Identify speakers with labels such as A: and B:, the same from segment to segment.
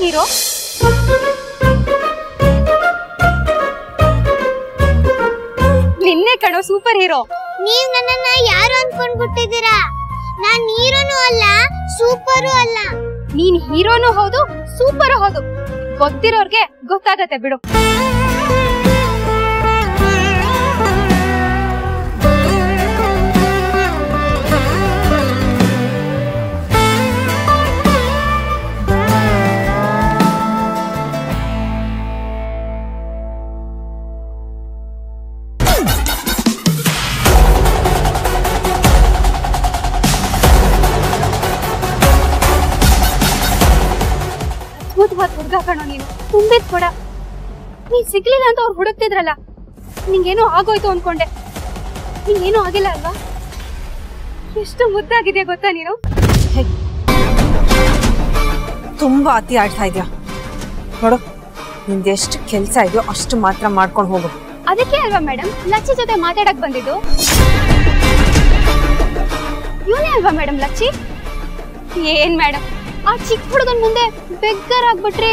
A: hero ನಿನ್ನೆ ಕಣೋ super hero
B: ನೀವ್ ನನ್ನನ್ನ ಯಾರು ಅನ್ಕೊಂಡ್ಬಿಟ್ಟಿದ್ದೀರಾ ನಾನ್ ನೀರನು ಅಲ್ಲ ಸೂಪರು ಅಲ್ಲ
A: ನೀನ್ ಹೀರೋನು ಹೌದು ಸೂಪರ್ ಹೌದು ಗೊತ್ತಿರೋರ್ಗೆ ಗೊತ್ತಾಗತ್ತೆ ಬಿಡು ಅದ್ಭುತವಾದ ಹುಡುಗ ಕಣೋ ನೀನು ತುಂಬಿದ್ ಕೊಡ ನೀನ್ ಸಿಗ್ಲಿಲ್ಲ ಅಂತ ಅವ್ರು ಹುಡುಕ್ತಿದ್ರಲ್ಲ ನಿಂಗೇನೋ ಆಗೋಯ್ತು ಅನ್ಕೊಂಡೆ ನಿಂಗೇನೋ ಆಗಿಲ್ಲ ಅಲ್ವಾ ಎಷ್ಟು ಮುದ್ದಾಗಿದೆ ಗೊತ್ತಾ ನೀನು
C: ತುಂಬಾ ಅತಿ ಆಡ್ತಾ ಇದೆಯಾ ನೋಡು ನಿಂದು ಎಷ್ಟು ಕೆಲಸ ಇದೆಯೋ ಅಷ್ಟು ಮಾತ್ರ ಮಾಡ್ಕೊಂಡು ಹೋಗು
A: ಅದಕ್ಕೆ ಅಲ್ವಾ ಮೇಡಮ್ ಲಚ್ಚಿ ಜೊತೆ ಮಾತಾಡಕ್ ಬಂದಿದ್ದು ಇವನೇ ಅಲ್ವಾ ಮೇಡಮ್ ಲಚ್ಚಿ ಏನ್ ಮೇಡಮ್ ಆ ಚಿಕ್ಕ ಹುಡುಗನ್ ಮುಂದೆ ಬೆಗ್ಗರ್ ಆಗ್ಬಿಟ್ರಿ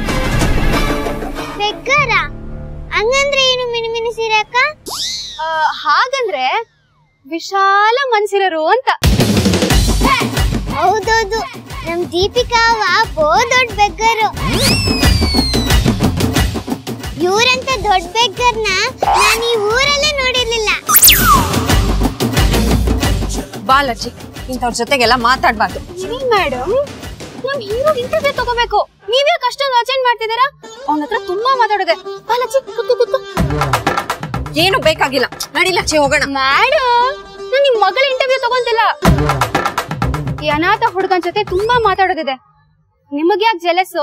B: ಬೆಗ್ಗಾರ ಹಂಗಂದ್ರೆ ಏನು ಮಿನುಮಿನಿಸಿರಿ ಅಕ್ಕ
A: ಆ, ಹಾಗಂದ್ರೆ ವಿಶಾಲ ಮನ್ಸಿರೋರು ಅಂತ
B: ಹೌದೌದು ನಮ್ ದೀಪಿಕಾ ಅವ ಬೋ ದೊಡ್ಡ ಬೆಗ್ಗರು ಇವ್ರಂತ ದೊಡ್ಡ ಬೆಗ್ಗರ್ನ ನಾನು ಈ ಊರಲ್ಲೇ ನೋಡಿರ್ಲಿಲ್ಲ
C: ಬಾಲಜ್ಜಿ ಇಂಥವ್ರ ಜೊತೆಗೆಲ್ಲ ಮಾತಾಡ್ಬಾರ್ದು
A: ಇರಿ ಮೇಡಮ್ ನಮ್ ಹೀರೋ ಇಂಟರ್ವ್ಯೂ ತಗೋಬೇಕು ನೀವೇ ಅಷ್ಟೊಂದು ಅರ್ಜೆಂಟ್ ಮಾಡ್ತಿದ್ದೀರಾ ಅವನ ಹತ್ರ ತುಂಬಾ ಮಾತಾಡೋದೆ ಬಾಲಚ್ಚಿ ಕೂತು ಕೂತು
C: ಏನು ಬೇಕಾಗಿಲ್ಲ ನಡಿ ಲಚ್ಚಿ ಹೋಗೋಣ
A: ಮೇಡಮ್ ನಾನು ನಿಮ್ ಮಗಳ ಇಂಟರ್ವ್ಯೂ ತಗೊಂತಿಲ್ಲ ಈ ಅನಾಥ ಹುಡುಗನ್ ಜೊತೆ ತುಂಬಾ ಮಾತಾಡೋದಿದೆ ನಿಮಗೆ ಯಾಕೆ ಜಲಸು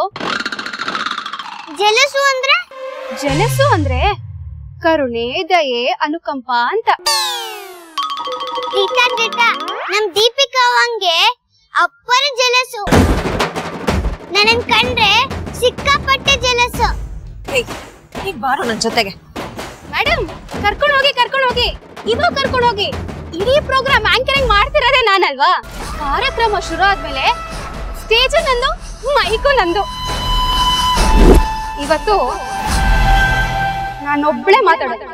B: ಜಲಸು ಅಂದ್ರೆ
A: ಜಲಸು ಅಂದ್ರೆ ಕರುಣೆ ದಯೆ ಅನುಕಂಪ ಅಂತ
B: ದಿಟ್ಟ ದಿಟ್ಟ ನಮ್ ದೀಪಿಕಾ ಅವಂಗೆ ಅಪ್ಪರ ಜಲಸು ನನ್ನನ್ ಕಂಡ್ರೆ ಸಿಕ್ಕಾಪಟ್ಟೆ ಜಲಸು
C: ಏಯ್ ಈಗ ಬಾರು ನನ್ನ ಜೊತೆಗೆ
A: ಮೇಡಮ್ ಕರ್ಕೊಂಡು ಹೋಗಿ ಕರ್ಕೊಂಡು ಹೋಗಿ ಇವಾಗ ಕರ್ಕೊಂಡು ಹೋಗಿ ಇಡೀ ಪ್ರೋಗ್ರಾಮ್ ಆಂಕರಿಂಗ್ ಮಾಡ್ತಿರೋದೇ ನಾನಲ್ವಾ ಕಾರ್ಯಕ್ರಮ ಶುರು ಆದ್ಮೇಲೆ ಸ್ಟೇಜ್ ನಂದು ಮೈಕು ನಂದು ಇವತ್ತು ನಾನೊಬ್ಳೆ ಮಾತಾಡೋದು